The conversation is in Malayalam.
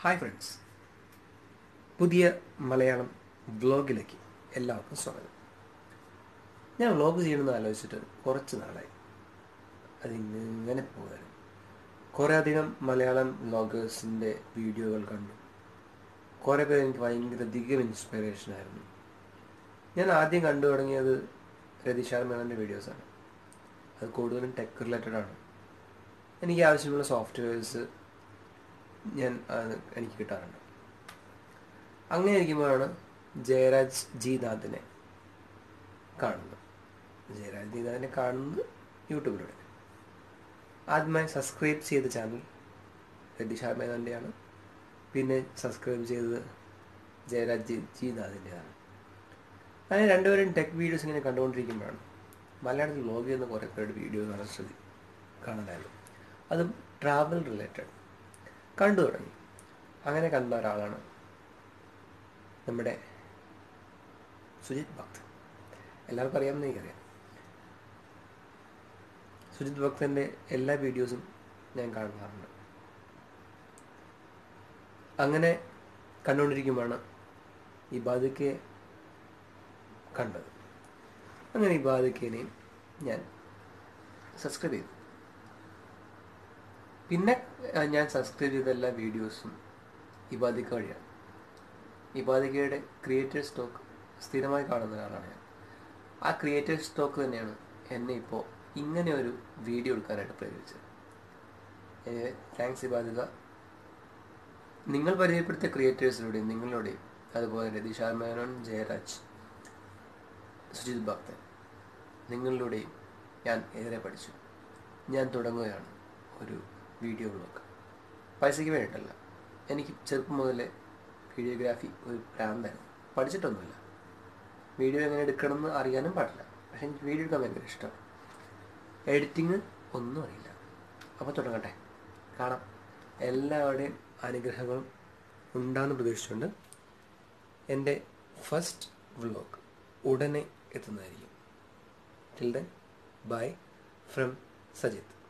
ഹായ് ഫ്രണ്ട്സ് പുതിയ മലയാളം വ്ലോഗിലേക്ക് എല്ലാവർക്കും സ്വാഗതം ഞാൻ വ്ലോഗ് ചെയ്യണമെന്ന് ആലോചിച്ചിട്ട് കുറച്ച് നാളായി അതിങ്ങനെ പോകാനും കുറേ അധികം മലയാളം വ്ലോഗേഴ്സിൻ്റെ വീഡിയോകൾ കണ്ടു കുറേ പേര് എനിക്ക് ഭയങ്കര അധികം ഇൻസ്പിറേഷൻ ആയിരുന്നു ഞാൻ ആദ്യം കണ്ടു തുടങ്ങിയത് രതിശാർ മേനോൻ്റെ വീഡിയോസാണ് അത് കൂടുതലും ടെക് റിലേറ്റഡ് ആണ് എനിക്ക് ആവശ്യമുള്ള സോഫ്റ്റ്വെയർസ് ഞാൻ അത് എനിക്ക് കിട്ടാറുണ്ട് അങ്ങനെ ഇരിക്കുമ്പോഴാണ് ജയരാജ് ജി നാഥിനെ കാണുന്നത് ജയരാജ് ജി നാഥിനെ കാണുന്നത് യൂട്യൂബിലൂടെ ആദ്യമായി സബ്സ്ക്രൈബ് ചെയ്ത ചാനൽ രതിഷാ മേനോൻ്റെയാണ് പിന്നെ സബ്സ്ക്രൈബ് ചെയ്തത് ജയരാജ് ജി ജി നാഥിൻ്റെതാണ് അങ്ങനെ രണ്ടുപേരും ടെക് വീഡിയോസ് ഇങ്ങനെ കണ്ടുകൊണ്ടിരിക്കുമ്പോഴാണ് മലയാളത്തിൽ വ്ലോഗ് ചെയ്യുന്ന കുറേ പേരുടെ വീഡിയോ കാണാൻ ശ്രദ്ധി കാണാനായിരുന്നു അതും ട്രാവൽ റിലേറ്റഡ് കണ്ടു തുടങ്ങി അങ്ങനെ കണ്ട ഒരാളാണ് നമ്മുടെ സുജിത് ഭക്ത് എല്ലാവർക്കും അറിയാമെന്ന് എനിക്കറിയാം സുജിത് ഭക്തൻ്റെ എല്ലാ വീഡിയോസും ഞാൻ കാണാറുണ്ട് അങ്ങനെ കണ്ടുകൊണ്ടിരിക്കുമ്പോഴാണ് ഈ ബാധിക്കയെ കണ്ടത് അങ്ങനെ ഈ ബാധിക്കനെയും ഞാൻ സബ്സ്ക്രൈബ് ചെയ്തു പിന്നെ അഹ് ഞാൻ സബ്സ്ക്രൈബ് ചെയ്ത എല്ലാ വീഡിയോസും ഇബാദിക്ക വഴിയാണ് ഇബാദിക്കയുടെ ക്രിയേറ്റീവ് സ്റ്റോക്ക് സ്ഥിരമായി കാണുന്ന ഒരാളാണ് ഞാൻ ആ ക്രിയേറ്റീവ് സ്റ്റോക്ക് തന്നെയാണ് എന്നെ ഇപ്പോൾ ഇങ്ങനെ ഒരു വീഡിയോ എടുക്കാനായിട്ട് പ്രേരിപ്പിച്ചത് താങ്ക്സ് ഇബാദിക നിങ്ങൾ പരിചയപ്പെടുത്തിയ ക്രിയേറ്റേഴ്സിലൂടെയും നിങ്ങളുടെയും അതുപോലെ രതീഷ മേനോൻ ജയരാജ് സുജിത് ഭക്തൻ നിങ്ങളിലൂടെയും ഞാൻ ഏറെ പഠിച്ചു ഞാൻ തുടങ്ങുകയാണ് ഒരു വീഡിയോ ബ്ലോഗ് പൈസയ്ക്ക് വേണ്ടിയിട്ടല്ല എനിക്ക് ചെറുപ്പം മുതലേ വീഡിയോഗ്രാഫി ഒരു പ്രാന്തായിരുന്നു പഠിച്ചിട്ടൊന്നുമില്ല വീഡിയോ എങ്ങനെ എടുക്കണമെന്ന് അറിയാനും പാടില്ല പക്ഷെ എനിക്ക് വീഡിയോ എടുക്കാൻ ഭയങ്കര ഇഷ്ടമാണ് എഡിറ്റിങ് ഒന്നും അറിയില്ല അപ്പോൾ തുടങ്ങട്ടെ കാണാം എല്ലാവരുടെയും അനുഗ്രഹങ്ങളും ഉണ്ടാകുന്ന പ്രതീക്ഷിച്ചുകൊണ്ട് എൻ്റെ ഫസ്റ്റ് വ്ലോഗ് ഉടനെ എത്തുന്നതായിരിക്കും till then bye from Sajith